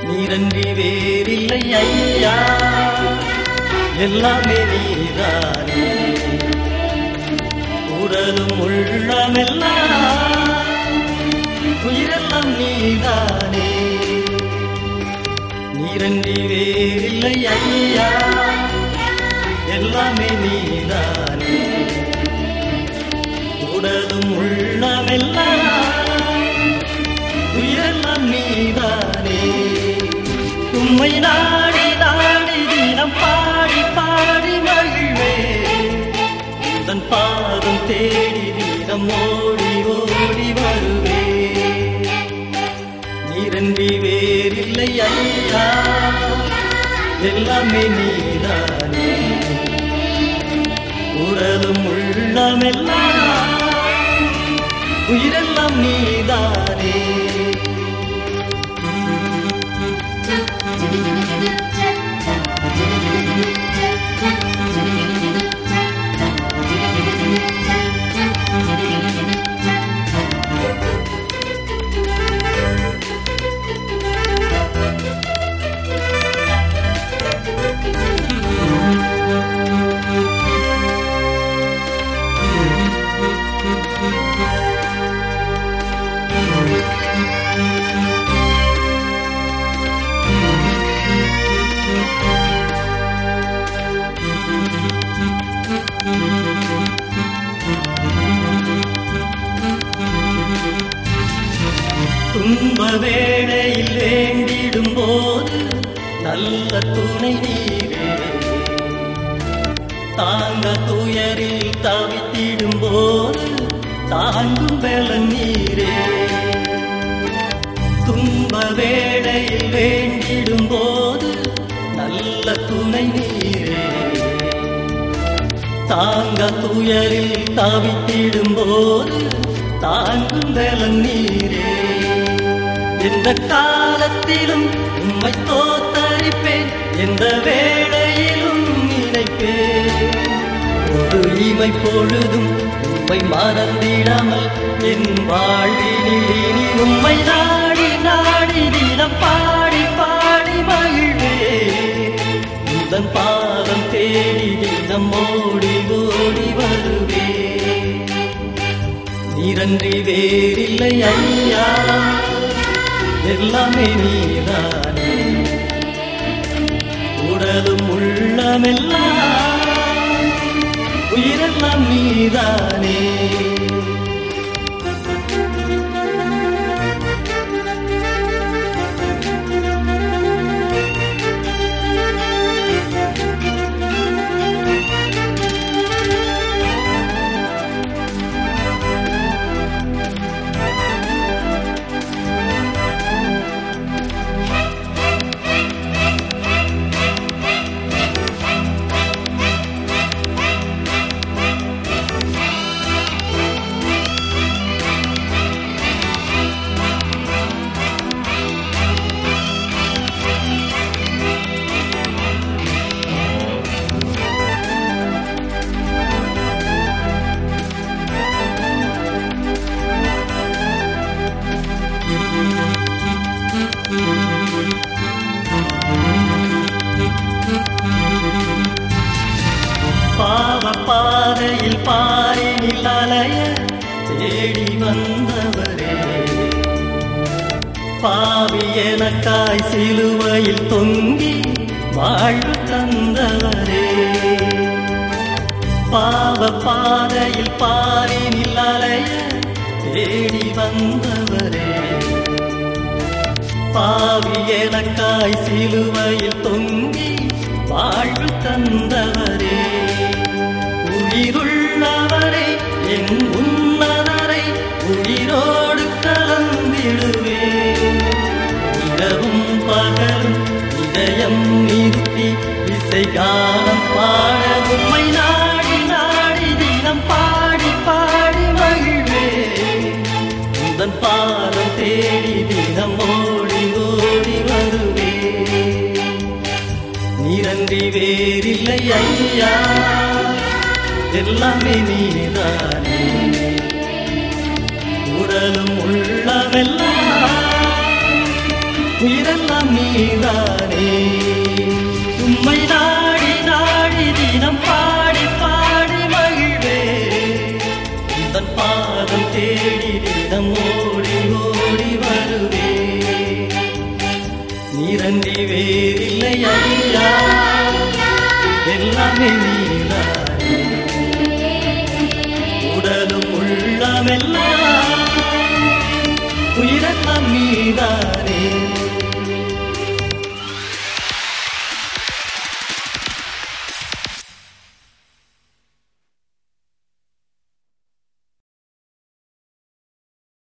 நீரன்றி வேறில்லை ஐயா எல்லாமே நீதானே உடலும் உள்ளமெல்லாம் உயிரெல்லாம் நீதானே நீரன்றி வேறில்லை ஐயா எல்லாமே நீதானே உடலும் உள்ளமெல்லாம் உயிரெல்லாம் நீதானே உம்மை நாடி நாடி தினம் பாடி பாடி மகிழ்வே உந்தன் பாதம் தேடி தினம் ஓடி ஓடி வருவே நீரன்றி வேறில்லை ஐயா எல்லாமே நீதானே உடலும் உள்ளமெல்லாம் உயிரெல்லாம் நீதானே துன்ப வேளையில் வேண்டிடும் போது நல்ல துணை நீரே தாங்க துயரில் தவித்திடும் போது தாங்கும் பலன் நீரே துன்ப வேளையில் வேண்டிடும் போது நல்ல துணை நீரே தாங்க துயரில் தவித்திடும் போது தாங்கும் பலன் நீரே எந்த காலத்திலும் உம்மை தோத்தரிப்பேன் எந்த வேளையிலும் நினைப்பேன் ஒரு இமை பொழுதும் உம்மை மறந்திடாமல் என் வாழ்வினில் இனி உம்மை நாடி நாடி தினம் பாடி பாடி மகிழ்வே உந்தன் பாதம் தேடி தினம் ஓடி ஓடி வருவே நீரன்றி வேறில்லை ஐயா எல்லாமே நீதானே உடலும் உள்ளமெல்லாம் உயிரெல்லாம் நீதானே பாவ பாதையில் பாரினில் அலைய தேடி வந்தவரே பாவி எனக்காய் சிலுவையில் தொங்கி வாழ்வு தந்தவரே பாவ பாதையில் பாரினில் அலைய தேடி வந்தவரே பாவி எனக்காய் சிலுவையில் தொங்கி வாழ்வு தந்தவரே உயிருள்ளவரே என் உன்னதரை உயிரோடு கலந்திடுவே இரவும் பகலும் இதயம் நிறுத்தி இசை கானம் பாட உம்மை நாடி நாடி தினம் பாடி பாடி மகிழ்வே உந்தன் பாதம் தேடி தினம் ஓடி ஓடி வருவே நீரன்றி வேறில்லை ஐயா எல்லாமே நீதானே உடலும் உள்ளமெல்லாம் உயிரெல்லாம் நீ நீதானே உம்மை நாடி நாடி தினம் பாடி பாடி மகிழ்வே உந்தன் பாதம் தேடி தினம் ஓடி ஓடி வருவே நீரன்றி வேறில்லை ஐயா எல்லாமே நீதானே உடலும் உள்ளமெல்லாம் உயிரெல்லாம் நீதானே